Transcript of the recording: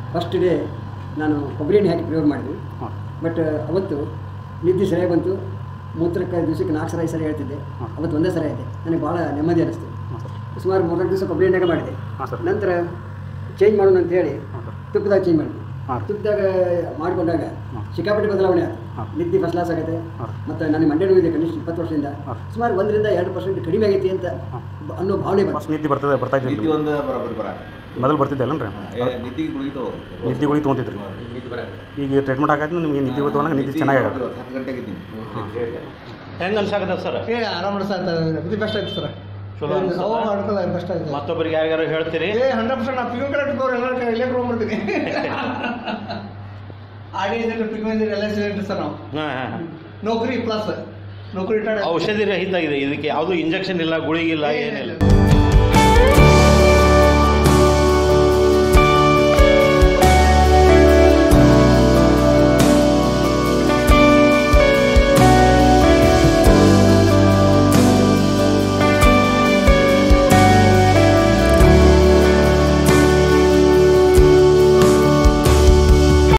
First day ನಾನು ಕೊಬ್ಬರಿ ಎಣ್ಣೆ ಹಾಕಿ ಪ್ರಯೋಗ ಮಾಡಿದ್ವಿ ಹಾಂ ಬಟ್ ಅವತ್ತು ನಿದ್ದೆ ಸರಿಯಾಗಿ ಬಂತು ಮೂತ್ರಕ್ಕೆ ದಿವಸಕ್ಕೆ ನಾಲ್ಕು ಸಲ ಐದು ಸಲ ಹೇಳ್ತಿದ್ದೆ ಹಾಂ. ಅವತ್ತು ಒಂದೇ ಸಲ ಆಯಿತು ನನಗೆ ಭಾಳ ನೆಮ್ಮದಿ ಅನ್ನಿಸ್ತು ಹಾಂ ಸರ್ ಸುಮಾರು ಮೂರ್ನಾಲ್ಕು ದಿವಸ ಕೊಬ್ಬರಿ ಎಣ್ಣೆಗೆ ಮಾಡಿದೆ ಹಾಂ ಸರ್ ನಂತರ ಚೇಂಜ್ ಮಾಡೋಣ ಅಂತ ಹೇಳಿ ಹಾಂ ಸರ್ ತುಪ್ಪದಾಗ ಚೇಂಜ್ ಮಾಡಿದ್ವಿ ಹಾಂ. ತುಪ್ಪದಾಗ ಮಾಡಿಕೊಂಡಾಗ ಹಾಂ. ಸಿಕ್ಕಾಪಟ್ಟೆ ಬದಲಾವಣೆ ಆಯ್ತು ಹಾಂ. ನಿದ್ದೆ ಫಸ್ಟ್ ಕ್ಲಾಸ್ ಆಗುತ್ತೆ ಹಾಂ. ಮತ್ತು ನನಗೆ ಮಂಡ್ಯ ನೋವಿದೆ ಕನಿಷ್ಠ ಇಪ್ಪತ್ತು ವರ್ಷದಿಂದ ಹಾಂ. ಸುಮಾರು ಒಂದರಿಂದ ಎರಡು ಪರ್ಸೆಂಟ್ ಕಡಿಮೆ ಆಗೈತಿ ಅಂತ ಹಾಂ. ಬ- ಅನ್ನೋ ಭಾವನೆ ಬಂತು ಫಸ್ಟ್ ನಿದ್ದೆ ಬರ್ತದೆ ಬರ್ತಾ ನಿದ್ದೆ ಇದ್ದಿಲ್ಲ ಒಂದು ಬರೋಬ್ಬರಿ ಬರ ಮೊದಲು ಬರ್ತಿದ್ದೆ ಅಲ್ಲನ್ರಿ ನಿದ್ದಿಗೆ ಗುಳಿಗೆ ತಗೋ ನಿದ್ದೆ ಗುಳಿಗೆ ತೊಗೊಂತಿದ್ರಿ ನಿದ್ದೆ ಬರ ಈಗ ಟ್ರೀಟ್ಮೆಂಟ್ ಆಗಾಯ್ತು ನಿಮಗೆ ನಿದ್ದೆ ಗೊತ್ತವಲ್ಲ ನಿದ್ದೆ ಚೆನ್ನಾಗಿ ಆಗುತ್ತೆ ಹತ್ತು ಗಂಟೆಗೆ ಇದ್ದೀನಿ ಹೆಂಗೆ ಅನ್ಸಾಕತ್ತ ಸರ್ ಏ ಆರಾಮ ಇದು ಬೆಸ್ಟ್ ಆಯ್ತು ಸರ್ ಚಲೋ ಅನ್ಸಲ್ಲ? ಬೆಸ್ಟ್ ಆಯ್ತು ಮತ್ತೊಬ್ಬರಿಗೆ ಯಾರ್ಯಾರು ಹೇಳ್ತೀರಿ ಏ ಹಂಡ್ರೆಡ್ ಪರ್ಸೆಂಟ್ ನಾವು ಪಿಗೋ ಕಡೆ ಇಟ್ಕೋರು ಎಲ್ಲ ಇಲ್ಲೇ ಹೋಗ್ಬಿಡ್ತೀನಿ ಆಡಿ ಪಿಗೋ ಎಲ್ಲ ಸಿಲಿಂಡರ್ ಸರ್ ನಾವು ಹಾಂ ಹಾಂ ನೌಕರಿ ಪ್ಲಸ್ ನೌಕರಿ ರಿಟೈರ್ಡ್ ಔಷಧಿ ರಹಿತ ಇದೆ ಇದಕ್ಕೆ ಯಾವುದು ಇಂಜೆಕ್ಷನ್ ಇಲ್ಲ ಗುಳಿಗಿಲ್ಲ ಏನಿಲ್ಲ